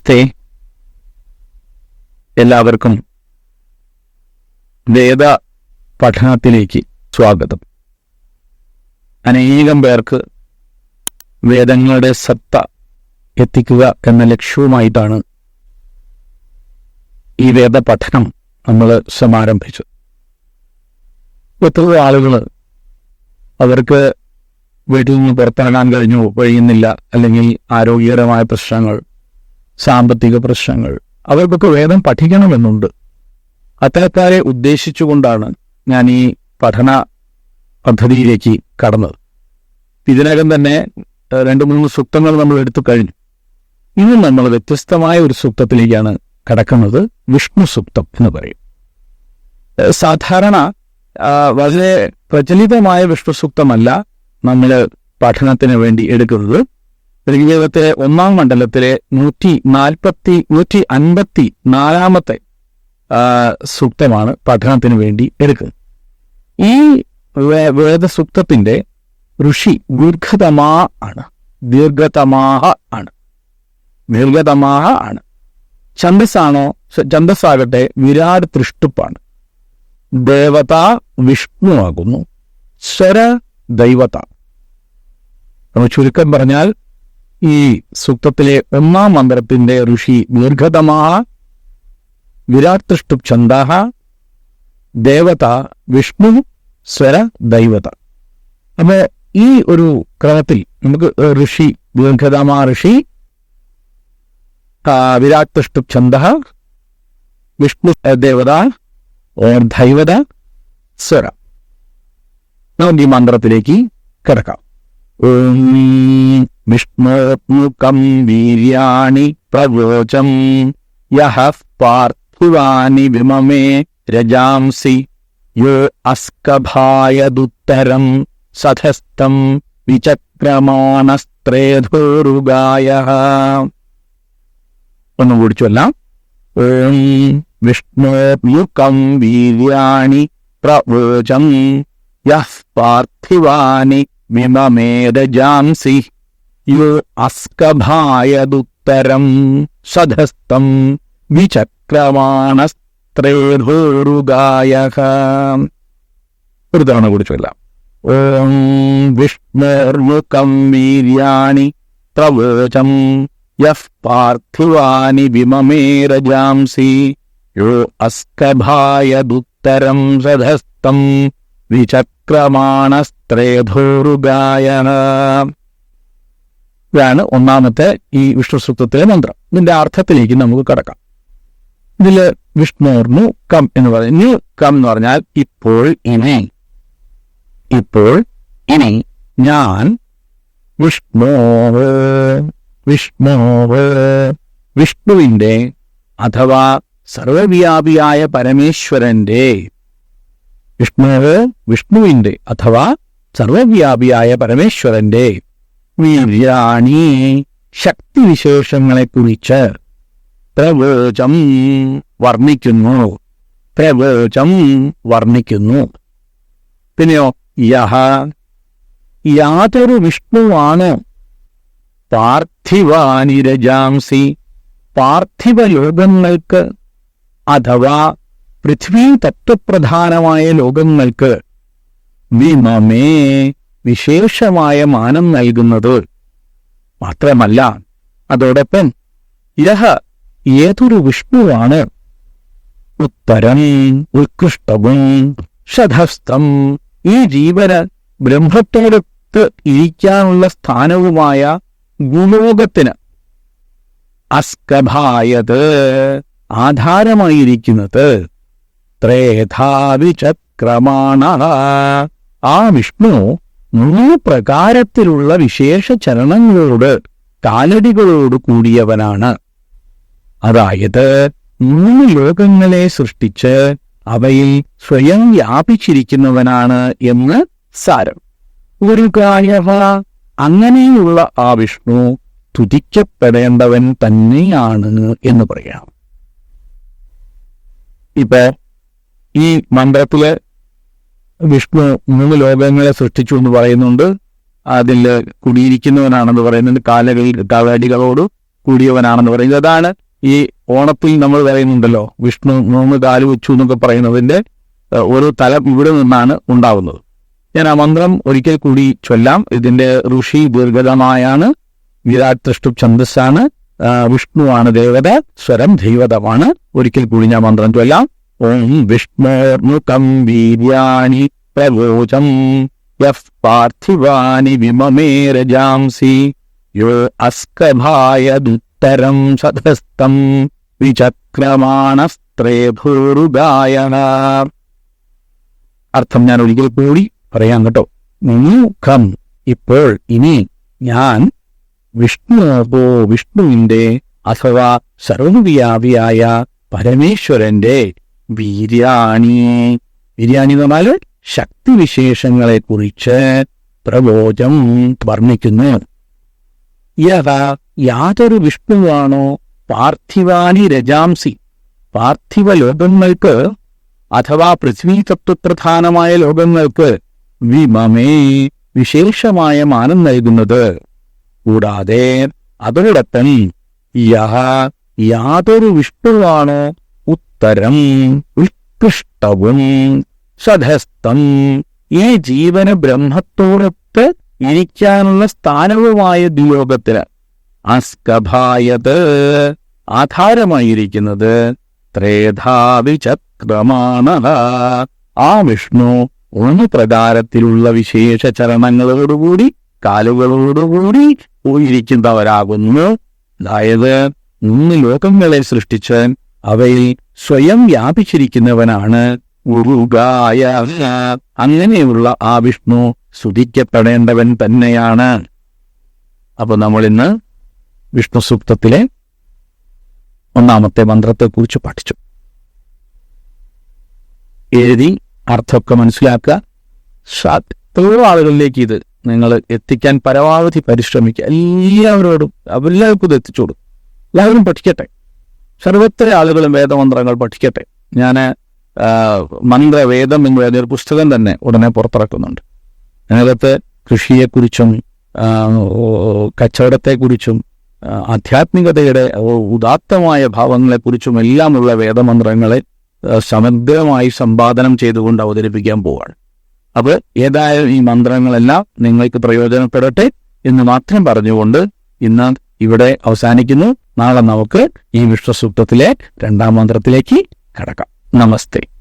നമസ്തേ എല്ലാവർക്കും വേദ പഠനത്തിലേക്ക് സ്വാഗതം അനേകം പേർക്ക് വേദങ്ങളുടെ സത്ത എത്തിക്കുക എന്ന ലക്ഷ്യവുമായിട്ടാണ് ഈ വേദ പഠനം നമ്മൾ സമാരംഭിച്ചത് എത്ര ആളുകൾ അവർക്ക് വീട്ടിൽ നിന്ന് പുറത്തിറങ്ങാൻ കഴിഞ്ഞു കഴിയുന്നില്ല അല്ലെങ്കിൽ ആരോഗ്യകരമായ പ്രശ്നങ്ങൾ സാമ്പത്തിക പ്രശ്നങ്ങൾ അവർക്കൊക്കെ വേദം പഠിക്കണമെന്നുണ്ട് അത്തരക്കാരെ ഉദ്ദേശിച്ചുകൊണ്ടാണ് ഞാൻ ഈ പഠന പദ്ധതിയിലേക്ക് കടന്നത് ഇതിനകം തന്നെ ഏഹ്, രണ്ട് മൂന്ന് സൂക്തങ്ങൾ നമ്മൾ എടുത്തു കഴിഞ്ഞു ഇനി നമ്മൾ വ്യത്യസ്തമായ ഒരു സൂക്തത്തിലേക്കാണ് കടക്കുന്നത് വിഷ്ണു സൂക്തം എന്ന് പറയും ഏഹ്, സാധാരണ ആ, വളരെ പ്രചലിതമായ വിഷ്ണു സൂക്തമല്ല നമ്മൾ പഠനത്തിന് വേണ്ടി എടുക്കുന്നത് ഋഗ്വേദത്തിലെ ഒന്നാം മണ്ഡലത്തിലെ നൂറ്റി നാൽപ്പത്തി നൂറ്റി അൻപത്തി നാലാമത്തെ ആ, സൂക്തമാണ് പഠനത്തിന് വേണ്ടി എടുക്കുന്നത് ഈ വേ- വേദസൂക്തത്തിന്റെ ഋഷി ദീർഘതമാ ആണ് ദീർഘതമാഹ ആണ് ദീർഘതമാഹ ആണ് ഛന്ദസ്സാണോ സ- ഛന്ദസ്സാകട്ടെ വിരാട് തൃഷ്ടുപ്പാണ് ദേവത വിഷ്ണു ആകുന്നു സ്വര ദൈവത നമ്മൾ ചുരുക്കം പറഞ്ഞാൽ ഈ സൂക്തത്തിലെ ഒന്നാം മന്ത്രത്തിന്റെ ഋഷി ദീർഘതമാ വിരാട് തൃഷ്ടു ഛന്ദ ദേവത വിഷ്ണു സ്വര ദൈവത അപ്പൊ ഈ ഒരു ക്രമത്തിൽ നമുക്ക് ഋഷി ദീർഘതമാ ഋഷി ആ, വിരാട് തൃഷ്ടു ഛന്ദ വിഷ്ണു ദേവത ഓർ ദൈവത സ്വര നമുക്ക് ഈ മന്ത്രത്തിലേക്ക് കിടക്കാം ഓം വിഷ്ണുമുഖം വീര്യാണി പ്രവോചം യഹ പാർത്ഥിവാനി വിമമേ രജാംസി യോ അസ്കഭായദുത്തരം സധസ്തം വിചക്രമാണസ്ത്രേധോരുഗായ ഒന്നുകൂടി ചൊല്ലാം ഓം വിഷ്ണുമുഖം വീര്യാണി പ്രവോചം യഃ പാർത്ഥിവാനി വിമമേദജാംസി യോ അസ്കഭായദുത്തരം സധസ്തം വിചക്രമാണസ്ത്രേധോരുഗായ ഒരു തവണ കൂടി ചൊല്ലാം ഓം വിഷ്ണുർമുഖം വീര്യാണി പ്രവചം യഃ പാർത്ഥിവാനി വിമമേരജാംസി യോ അസ്കഭായദുത്തരം സധസ്തം വിചക്രമാണസ്ത്രേധോരുഗായ ഇതാണ് ഒന്നാമത്തെ ഈ വിഷ്ണു സൂക്തത്തിലെ മന്ത്രം ഇതിന്റെ അർത്ഥത്തിലേക്ക് നമുക്ക് കടക്കാം ഇതില് വിഷ്ണുർന്നു കം എന്ന് പറയുന്നു കം എന്ന് പറഞ്ഞാൽ ഇപ്പോൾ ഇനി ഇപ്പോൾ ഇനി ഞാൻ വിഷ്ണുവ് വിഷ്ണുവ് വിഷ്ണുവിന്റെ അഥവാ സർവവ്യാപിയായ പരമേശ്വരന്റെ വിഷ്ണുവ് വിഷ്ണുവിന്റെ അഥവാ സർവവ്യാപിയായ പരമേശ്വരന്റെ വീര്യാണി ശക്തിവിശേഷങ്ങളെക്കുറിച്ച് പ്രവേചം വർണ്ണിക്കുന്നു പ്രവേചം വർണ്ണിക്കുന്നു പിന്നെയോ യഹ യാതൊരു വിഷ്ണുവാണ് പാർത്ഥിവാനി രജാംസി പാർത്ഥിവ ലോകങ്ങൾക്ക് അഥവാ പൃഥ്വി തത്വപ്രധാനമായ ലോകങ്ങൾക്ക് വിമമേ വിശേഷമായ മാനം നൽകുന്നത് മാത്രമല്ല അതോടൊപ്പം യഹ ഏതൊരു വിഷ്ണുവാണ് ഉത്തരം ഉത്കൃഷ്ടവും ശതസ്ഥം ഈ ജീവന് ബ്രഹ്മത്തോടൊത്ത് ഇരിക്കാനുള്ള സ്ഥാനവുമായ ഗുലോകത്തിന് അസ്കഭായത് ആധാരമായിരിക്കുന്നത് ത്രേധാവിചക്രമാണ ആ വിഷ്ണു മൂന്ന് പ്രകാരത്തിലുള്ള വിശേഷ ചലനങ്ങളോട് കാലടികളോട് കൂടിയവനാണ് അതായത് മൂന്ന് ലോകങ്ങളെ സൃഷ്ടിച്ച് അവയിൽ സ്വയം വ്യാപിച്ചിരിക്കുന്നവനാണ് എന്ന് സാരം ഒരു കായവ അങ്ങനെയുള്ള ആ വിഷ്ണു തുതിക്കപ്പെടേണ്ടവൻ തന്നെയാണ് എന്ന് പറയാം ഇപ്പൊ ഈ മന്ത്രത്തില് വിഷ്ണു മൂന്ന് ലോകങ്ങളെ സൃഷ്ടിച്ചു എന്ന് പറയുന്നുണ്ട് അതിൽ കുടിയിരിക്കുന്നവനാണെന്ന് പറയുന്നുണ്ട് കാലകളിൽ കാലാടികളോട് കൂടിയവനാണെന്ന് പറയുന്നത് അതാണ് ഈ ഓണത്തിൽ നമ്മൾ പറയുന്നുണ്ടല്ലോ വിഷ്ണു മൂന്ന് കാല് വെച്ചു എന്നൊക്കെ പറയുന്നതിന്റെ ഏഹ്, ഒരു തലം ഇവിടെ നിന്നാണ് ഉണ്ടാവുന്നത് ഞാൻ ആ മന്ത്രം ഒരിക്കൽ കൂടി ചൊല്ലാം ഇതിന്റെ ഋഷി ദീർഘതമായാണ് വിരാട് തൃഷ്ടു ഛന്ദസ്സാണ് ആ, വിഷ്ണുവാണ് ദേവത സ്വരം ദൈവതമാണ് ഒരിക്കൽ കൂടി ഞാൻ മന്ത്രം ചൊല്ലാം ഓം വിഷ്ണുർമുഖം വീര്യാണി പ്രവോചം യഫ് പാർത്ഥിവാനി വിമമേ രജാംസി യോ അസ്കഭായ ദുത്തരം സദസ്തം വിചക്രമാണസ്ത്രേ ഭൂരുഗായന അർത്ഥം ഞാൻ ഒരിക്കൽ കൂടി പറയാം കേട്ടോ മുഖം ഇപ്പോൾ ഇനി ഞാൻ വിഷ്ണുവോ വിഷ്ണുവിന്റെ അഥവാ സർവവ്യാപിയായ പരമേശ്വരന്റെ വീര്യാണി വീര്യാണി എന്ന് പറഞ്ഞാൽ ശക്തിവിശേഷങ്ങളെ കുറിച്ച് പ്രബോധം വർണ്ണിക്കുന്നു യഥ യാതൊരു വിഷ്ണുവാണോ പാർത്ഥിവാനി രജാംസി പാർത്ഥിവ ലോകങ്ങൾക്ക് അഥവാ പൃഥ്വി തത്വപ്രധാനമായ ലോകങ്ങൾക്ക് വിമമേ വിശേഷമായ മാനം നൽകുന്നത് കൂടാതെ അതോടൊപ്പം യഹ യാതൊരു വിഷ്ണുവാണ് ഉത്തരം ഉത്കൃഷ്ടവും സധസ്ഥം ഈ ജീവന ബ്രഹ്മത്തോടൊത്ത് ഇരിക്കാനുള്ള സ്ഥാനവുമായ ദുയോഗത്തിന് അസ്കഭായത് ആധാരമായിരിക്കുന്നത് ത്രേധാവിചക്രമാണ് ആ വിഷ്ണു ഒന്ന് പ്രകാരത്തിലുള്ള വിശേഷ ചരണങ്ങളോടുകൂടി കാലുകളോടുകൂടി പോയിരിക്കുന്നവരാകുന്നു അതായത് മൂന്ന് ലോകങ്ങളെ സൃഷ്ടിച്ച് അവയിൽ സ്വയം വ്യാപിച്ചിരിക്കുന്നവനാണ് ഉരുകായ അങ്ങനെയുള്ള ആ വിഷ്ണു സ്തുതിക്കപ്പെടേണ്ടവൻ തന്നെയാണ് അപ്പൊ നമ്മൾ ഇന്ന് വിഷ്ണു സൂക്തത്തിലെ ഒന്നാമത്തെ മന്ത്രത്തെക്കുറിച്ച് പഠിച്ചു എഴുതി അർത്ഥമൊക്കെ മനസ്സിലാക്കുക സ- എത്രയോ ആളുകളിലേക്ക് ഇത് നിങ്ങൾ എത്തിക്കാൻ പരമാവധി പരിശ്രമിക്കുക എല്ലാവരോടും എല്ലാവർക്കും ഇത് എത്തിച്ചു കൊടുക്കും എല്ലാവരും പഠിക്കട്ടെ സർവത്ര ആളുകളും വേദമന്ത്രങ്ങൾ പഠിക്കട്ടെ ഞാൻ മന്ത്രവേദം എന്ന് പറയുന്ന ഒരു പുസ്തകം തന്നെ ഉടനെ പുറത്തിറക്കുന്നുണ്ട് അതിനകത്ത് കൃഷിയെക്കുറിച്ചും ആ, ഓ, കച്ചവടത്തെക്കുറിച്ചും ആ, ആധ്യാത്മികതയുടെ ഓ, ഉദാത്തമായ ഭാവങ്ങളെക്കുറിച്ചും എല്ലാമുള്ള വേദമന്ത്രങ്ങളെ ആ, സമഗ്രമായി സമ്പാദനം ചെയ്തുകൊണ്ട് അവതരിപ്പിക്കാൻ പോവാണ് അപ്പോൾ ഏതായാലും ഈ മന്ത്രങ്ങളെല്ലാം നിങ്ങൾക്ക് പ്രയോജനപ്പെടട്ടെ എന്ന് മാത്രം പറഞ്ഞുകൊണ്ട് ഇന്ന് ഇവിടെ അവസാനിക്കുന്നു നാളെ നമുക്ക് ഈ വിശ്വസൂക്തത്തിലെ രണ്ടാം മന്ത്രത്തിലേക്ക് കടക്കാം നമസ്തേ